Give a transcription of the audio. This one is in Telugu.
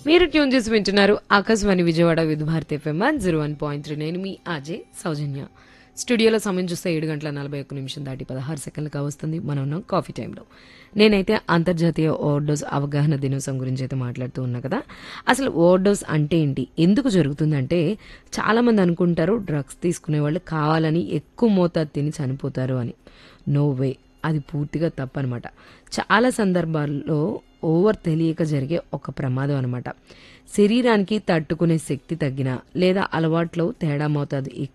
మీరు ట్యూన్ చేసి వింటున్నారు Akashvani Vijayawada Vividh Bharati FM zero one point three నేను మీ అజయ్ సౌజన్య స్టూడియోలో సమయం చూస్తే ఏడు గంటల నలభై ఒక్క నిమిషం దాటి పదహారు సెకండ్లు కావస్తుంది మనం ఉన్నాం కాఫీ టైంలో నేనైతే అంతర్జాతీయ ఓవర్డోస్ అవగాహన దినోత్సవం గురించి అయితే మాట్లాడుతూ ఉన్నా కదా అసలు ఓవర్డోస్ అంటే ఏంటి ఎందుకు జరుగుతుందంటే చాలామంది అనుకుంటారు డ్రగ్స్ తీసుకునే వాళ్ళు కావాలని ఎక్కువ మోతాదు తిని చనిపోతారు అని నో వే అది పూర్తిగా తప్పనమాట చాలా సందర్భాల్లో ఓవర్ తెలియక జరిగే ఒక ప్రమాదం అనమాట శరీరానికి తట్టుకునే శక్తి తగ్గిన లేదా అలవాట్లో తేడా మోతాదు